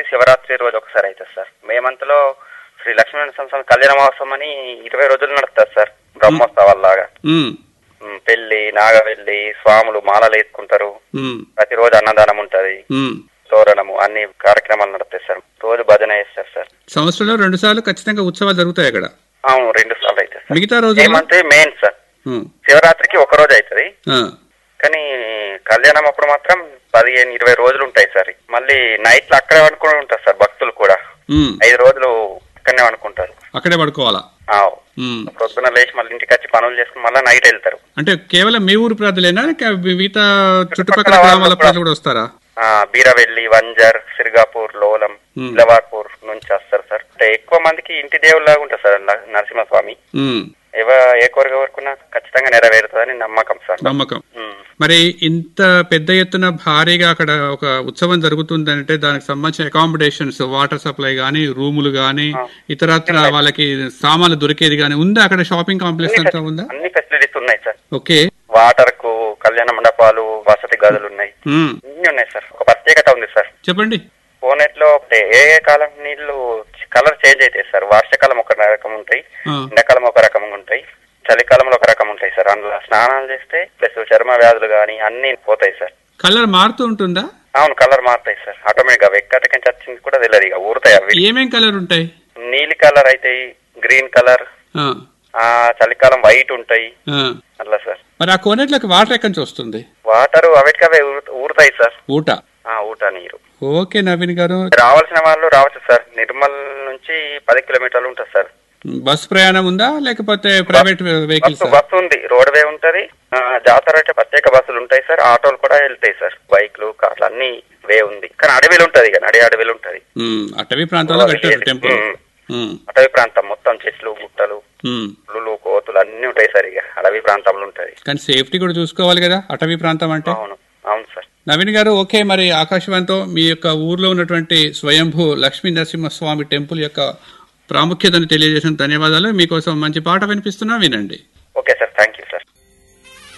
శివరాత్రి రోజు ఒకసారి అవుతుంది సార్ మే మంత్ లో శ్రీ లక్ష్మీ సంవత్సరం కళ్యాణ మహోత్సవం అని ఇరవై రోజులు నడుస్తుంది సార్ బ్రహ్మోత్సవాల్లాగా ఉమ్, ఉమ్, పెళ్లి నాగవెల్లి స్వాములు మాలలు వేసుకుంటారు ఉమ్, ప్రతిరోజు అన్నదానం ఉంటది ఉమ్. తోరణము అన్ని కార్యక్రమాలు నడుస్తాయి సార్ రోజు భజన చేస్తారు సార్ సంవత్సరంలో రెండు సార్లు ఖచ్చితంగా ఉత్సవాలు జరుగుతాయి అక్కడ అవును రెండు సార్లు అవుతాయి సార్ మిగతా రోజుల్లో ఏమంటే మెయిన్ సార్ ఉమ్, శివరాత్రికి ఒక రోజు అవుతుంది ఆ, కానీ కళ్యాణం అప్పుడు మాత్రం పదిహేను ఇరవై రోజులు ఉంటాయి సార్ మళ్ళీ నైట్లు అక్కడే అనుకుని ఉంటారు సార్ భక్తులు కూడా ఉమ్, ఐదు రోజులు అక్కడనే అనుకుంటారు అక్కడే పడుకోవాలా ఆవ్. ఉమ్. పొద్దున లేచి మళ్ళీ ఇంటికి వచ్చి పనులు చేసుకుని మళ్ళీ నైట్ వెళ్తారు అంటే కేవలం మీ ఊరు ప్రజలేనా లేక మిగతా చుట్టుపక్కల చుట్టుపక్కల గ్రామాల వాళ్ళు ప్రజలు కూడా వస్తారా ఆ, బీరవెల్లి వంజర్ సిరిగాపూర్ లోలం Hmm. లవార్పూర్ నుంచి వస్తారు సార్ అంటే ఎక్కువ మందికి ఇంటి దేవుళ్ళగా ఉంటుంది సార్ న- నరసింహస్వామి ఉమ్, ఎవ ఏ కోరిక కోరుకున్నా ఖచ్చితంగా నెరవేరుతుందని నమ్మకం సార్ నమ్మకం ఉమ్. మరి ఇంత పెద్ద ఎత్తున భారీగా అక్కడ ఒక ఉత్సవం జరుగుతుందంటే దానికి సంబంధించిన అకామిడేషన్స్ వాటర్ సప్లై గానీ రూములు గానీ ఇతరత్ర వాళ్ళకి సామాన్లు దొరికేది గానీ ఉందా అక్కడ షాపింగ్ కాంప్లెక్స్ అంతా ఉందా అన్ని ఫెసిలిటీస్ ఉన్నాయి సార్ ఓకే వాటర్ కు కళ్యాణ మండపాలు వసతి గదులు ఉన్నాయి ఉమ్, అన్ని ఉన్నాయి సార్ ఒక ప్రత్యేకత ఉంది సార్ చెప్పండి కోనేట్లో అంటే ఏ ఏ కాలం నీళ్లు కలర్ చేంజ్ అవుతాయి సార్ వర్షాకాలం ఒక రకం ఉంటాయి ఆ, ఎండాకాలం ఒక రకంగా ఉంటాయి చలికాలంలో ఒక రకం ఉంటాయి సార్ అందులో స్నానాలు చేస్తే ప్లస్ చర్మ వ్యాధులు కానీ అన్ని పోతాయి సార్ కలర్ మారుతూ ఉంటుందా అవును కలర్ మారుతాయి సార్ ఆటోమేటిక్ గా ఎక్కడికి వచ్చింది కూడా తెలియదు ఇక ఊరుతాయి అవి ఏమేం కలర్ ఉంటాయి నీలి కలర్ అవుతాయి గ్రీన్ కలర్ ఆ, ఆ చలికాలం వైట్ ఉంటాయి ఆ. అట్లా సార్ మరి ఆ కోనేట్లోకి వాటర్ ఎక్కడి నుంచి వస్తుంది వాటర్ అవిటికవే ఊరు- ఊరుతాయి సార్ ఊట ఆ ఊట నీరు ఓకే నవీన్ గారు రావాల్సిన వాళ్ళు రావచ్చు సార్ నిర్మల్ నుంచి పది కిలోమీటర్లు ఉంటుంది సార్ బస్ ప్రయాణం ఉందా లేకపోతే ప్రైవేట్ వెహికల్స్ బస్సు బస్సు ఉంది రోడ్వే ఉంటది ఆ, జాతర అంటే ప్రత్యేక బస్సులు ఉంటాయి సార్ ఆటోలు కూడా వెళ్తాయి సార్ బైక్లు కార్లు అన్ని వే ఉంది కానీ అడవిలు ఉంటది ఇక నడి అడవిలు ఉంటది అటవీ ప్రాంతంలో కట్టారు టెంపుల్ ఉమ్. ఉమ్, అటవీ ప్రాంతం మొత్తం చెట్లు గుట్టలు ఉమ్. పులులు కోతులు అన్ని ఉంటాయి సార్ ఇక అడవి ప్రాంతంలో ఉంటది కానీ సేఫ్టీ కూడా చూసుకోవాలి కదా అటవీ ప్రాంతం అంటే అవును అవును సార్ నవీన్ గారు ఓకే మరి ఆకాశవాణితో మీ యొక్క ఊర్లో ఉన్నటువంటి స్వయంభూ లక్ష్మీ నరసింహస్వామి టెంపుల్ యొక్క ప్రాముఖ్యతను తెలియజేసిన ధన్యవాదాలు మీకోసం మంచి పాట వినిపిస్తున్నా వినండి okay sir thank you sir